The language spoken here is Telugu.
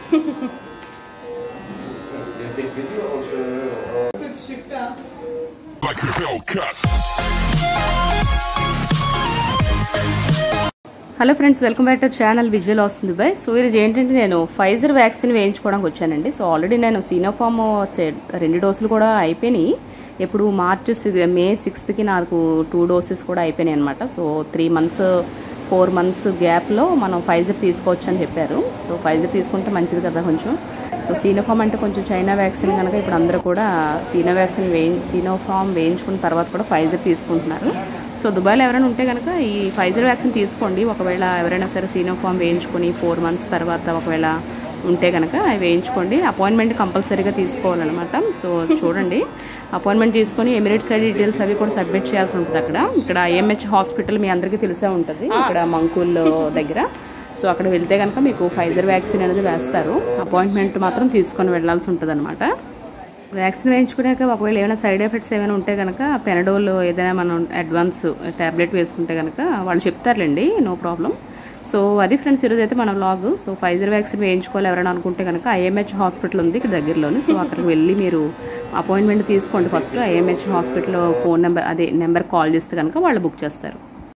Jeg fik video også. Og like a Hellcat. Hello friends welcome back to channel visual వస్తుంది బై సో ఈరోజు ఏంటంటే నేను ఫైజర్ వ్యాక్సిన్ వేయించుకోవడానికి వచ్చానండి సో ఆల్రెడీ నేను సీనోఫామ్ రెండు డోసులు కూడా అయిపోయినాయి ఎప్పుడు మార్చ్ మే సిక్స్త్కి నాకు టూ డోసెస్ కూడా అయిపోయినాయి అనమాట so three months four months గ్యాప్లో మనం ఫైజర్ తీసుకోవచ్చు అని చెప్పారు సో ఫైజర్ తీసుకుంటే మంచిది కదా కొంచెం సో సీనోఫామ్ అంటే కొంచెం చైనా వ్యాక్సిన్ కనుక ఇప్పుడు అందరూ కూడా సీనో వ్యాక్సిన్ వేయి సీనోఫామ్ వేయించుకున్న తర్వాత కూడా ఫైజర్ తీసుకుంటున్నారు సో దుబాయ్లో ఎవరైనా ఉంటే కనుక ఈ ఫైజర్ వ్యాక్సిన్ తీసుకోండి ఒకవేళ ఎవరైనా సరే సీనోఫామ్ వేయించుకొని ఫోర్ మంత్స్ తర్వాత ఒకవేళ ఉంటే కనుక అవి వేయించుకోండి అపాయింట్మెంట్ కంపల్సరీగా తీసుకోవాలన్నమాట సో చూడండి అపాయింట్మెంట్ తీసుకొని ఎమిరేట్ సైడ్ డీటెయిల్స్ అవి కూడా సబ్మిట్ చేయాల్సి ఉంటుంది అక్కడ ఇక్కడ ఐఎంహెచ్ హాస్పిటల్ మీ అందరికీ తెలిసే ఉంటుంది ఇక్కడ మంకుల్ దగ్గర సో అక్కడ వెళ్తే కనుక మీకు ఫైజర్ వ్యాక్సిన్ అనేది వేస్తారు అపాయింట్మెంట్ మాత్రం తీసుకొని వెళ్ళాల్సి ఉంటుంది అనమాట వ్యాక్సిన్ వేయించుకున్నాక ఒకవేళ ఏమైనా సైడ్ ఎఫెక్ట్స్ ఏమైనా ఉంటే కనుక పెనడోల్ ఏదైనా మనం అడ్వాన్స్ ట్యాబ్లెట్ వేసుకుంటే కనుక వాళ్ళు చెప్తారులేండి నో ప్రాబ్లం సో అది ఫ్రెండ్స్ ఈరోజు అయితే మన వ్లాగ్ సో ఫైజర్ వ్యాక్సిన్ వేయించుకోవాలి ఎవరైనా అనుకుంటే కనుక ఐఎంహెచ్ హాస్పిటల్ ఉంది ఇక్కడ దగ్గరలోనే సో అక్కడికి వెళ్ళి మీరు అపాయింట్మెంట్ తీసుకోండి first IMH hospital phone number అదే నెంబర్ కాల్ చేస్తే కనుక వాళ్ళు బుక్ చేస్తారు